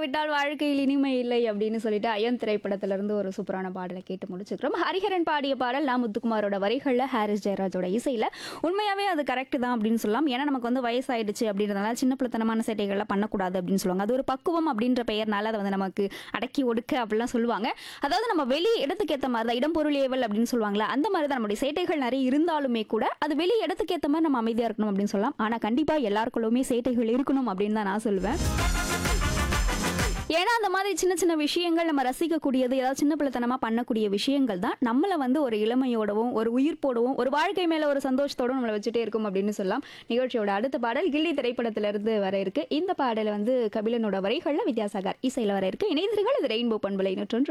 விட்டால் வாழ்க்கையில் இனிமை இல்லை அப்படின்னு சொல்லிட்டு அயன் திரைப்படத்துல இருந்து ஒரு சூப்பரான பாடலை கேட்டு முடிச்சுக்கிறோம் ஹரிஹரன் பாடிய பாடல் நான் முத்துக்குமாரோட வரிகளில் ஹாரிஸ் ஜெயராஜோட இசையில உண்மையாவே அது கரெக்ட் தான் அப்படின்னு சொல்லலாம் ஏன்னா நமக்கு வந்து வயசாயிடுச்சு அப்படின்றதுனால சின்ன பிள்ளைத்தனமான சேட்டைகள்லாம் பண்ணக்கூடாது அப்படின்னு சொல்லுவாங்க அது ஒரு பக்குவம் அப்படின்ற பெயர்னால அதை வந்து நமக்கு அடக்கி ஒடுக்க அப்படிலாம் சொல்லுவாங்க அதாவது நம்ம வெளி இடத்துக்கு ஏற்ற மாதிரி தான் இடம் பொருள் ஏவல் அப்படின்னு சொல்லுவாங்களா அந்த மாதிரி தான் நம்மளுடைய சேட்டைகள் நிறைய இருந்தாலுமே கூட அது வெளி இடத்துக்கு ஏற்ற மாதிரி நம்ம அமைதியாக இருக்கணும் அப்படின்னு சொல்லலாம் ஆனால் கண்டிப்பாக எல்லாருக்குள்ளுமே சேட்டைகள் இருக்கணும் அப்படின்னு தான் நான் சொல்லுவேன் ஏன்னா அந்த மாதிரி சின்ன சின்ன விஷயங்கள் நம்ம ரசிக்கக்கூடியது ஏதாவது சின்ன பிள்ளைத்தனமாக பண்ணக்கூடிய விஷயங்கள் தான் நம்மளை வந்து ஒரு இளமையோடவும் ஒரு உயிர்ப்போடவும் ஒரு வாழ்க்கை மேலே ஒரு சந்தோஷத்தோடும் நம்மளை வச்சுட்டே இருக்கும் அப்படின்னு சொல்லலாம் நிகழ்ச்சியோட அடுத்த பாடல் கில்லி திரைப்படத்திலிருந்து வர இருக்கு இந்த பாடல் வந்து கபிலனோட வரிகளில் வித்யாசாகர் இசையில் வர இருக்கு இணைந்திருங்கள் இது ரெயின்போ பண்பலை நூற்றொன்று